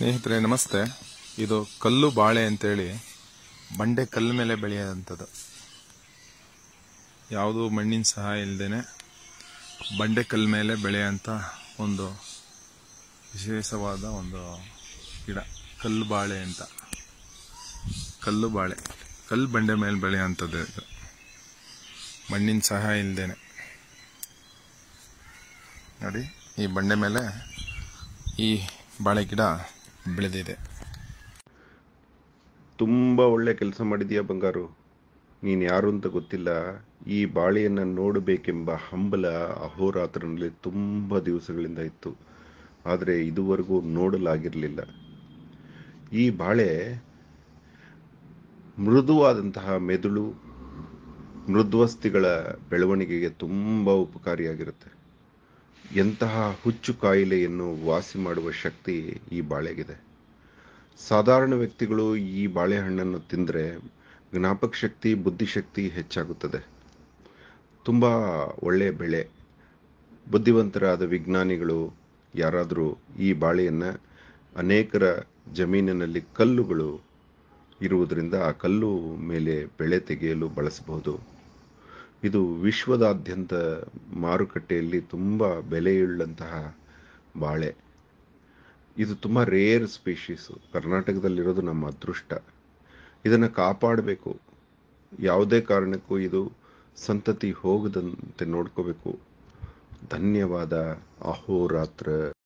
ಸ್ನೇಹಿತರೆ ನಮಸ್ತೆ ಇದು ಕಲ್ಲು ಬಾಳೆ ಅಂತೇಳಿ ಬಂಡೆ ಕಲ್ಲು ಮೇಲೆ ಬೆಳೆಯೋದಂಥದ್ದು ಯಾವುದು ಮಣ್ಣಿನ ಸಹಾಯ ಇಲ್ಲದೇನೆ ಬಂಡೆ ಕಲ್ಲು ಮೇಲೆ ಬೆಳೆಯೋಂಥ ಒಂದು ವಿಶೇಷವಾದ ಒಂದು ಗಿಡ ಕಲ್ಲು ಬಾಳೆ ಅಂತ ಕಲ್ಲು ಬಾಳೆ ಕಲ್ಲು ಬಂಡೆ ಮೇಲೆ ಬೆಳೆಯೋಂಥದ್ದು ಇದು ಮಣ್ಣಿನ ಸಹಾಯ ಇಲ್ಲದೇನೆ ನೋಡಿ ಈ ಬಂಡೆ ಮೇಲೆ ಈ ಬಾಳೆ ಗಿಡ ಬೆಳೆದಿದೆ ತುಂಬ ಒಳ್ಳೆ ಕೆಲಸ ಮಾಡಿದೀಯ ಬಂಗಾರು ನೀನು ಯಾರು ಅಂತ ಗೊತ್ತಿಲ್ಲ ಈ ಬಾಳೆಯನ್ನು ನೋಡಬೇಕೆಂಬ ಹಂಬಲ ಅಹೋರಾತ್ರನಲ್ಲಿ ತುಂಬ ದಿವಸಗಳಿಂದ ಇತ್ತು ಆದರೆ ಇದುವರೆಗೂ ನೋಡಲಾಗಿರಲಿಲ್ಲ ಈ ಬಾಳೆ ಮೃದುವಾದಂತಹ ಮೆದುಳು ಮೃದ್ವಸ್ತಿಗಳ ಬೆಳವಣಿಗೆಗೆ ತುಂಬ ಉಪಕಾರಿಯಾಗಿರುತ್ತೆ ಎಂತಹ ಹುಚ್ಚು ಕಾಯಿಲೆಯನ್ನು ವಾಸಿ ಮಾಡುವ ಶಕ್ತಿ ಈ ಬಾಳೆಗಿದೆ ಸಾಧಾರಣ ವ್ಯಕ್ತಿಗಳು ಈ ಬಾಳೆಹಣ್ಣನ್ನು ತಿಂದರೆ ಜ್ಞಾಪಕ ಶಕ್ತಿ ಬುದ್ಧಿಶಕ್ತಿ ಹೆಚ್ಚಾಗುತ್ತದೆ ತುಂಬ ಒಳ್ಳೆಯ ಬೆಳೆ ಬುದ್ಧಿವಂತರಾದ ವಿಜ್ಞಾನಿಗಳು ಯಾರಾದರೂ ಈ ಬಾಳೆಯನ್ನು ಅನೇಕರ ಜಮೀನಿನಲ್ಲಿ ಕಲ್ಲುಗಳು ಇರುವುದರಿಂದ ಆ ಕಲ್ಲು ಮೇಲೆ ಬೆಳೆ ತೆಗೆಯಲು ಬಳಸಬಹುದು ಇದು ವಿಶ್ವದಾದ್ಯಂತ ಮಾರುಕಟ್ಟೆಯಲ್ಲಿ ತುಂಬ ಬೆಲೆಯುಳ್ಳಂತಹ ಬಾಳೆ ಇದು ತುಂಬ ರೇರ್ ಸ್ಪೀಶೀಸು ಕರ್ನಾಟಕದಲ್ಲಿರೋದು ನಮ್ಮ ಅದೃಷ್ಟ ಇದನ್ನು ಕಾಪಾಡಬೇಕು ಯಾವುದೇ ಕಾರಣಕ್ಕೂ ಇದು ಸಂತತಿ ಹೋಗದಂತೆ ನೋಡ್ಕೋಬೇಕು ಧನ್ಯವಾದ ಅಹೋರಾತ್ರ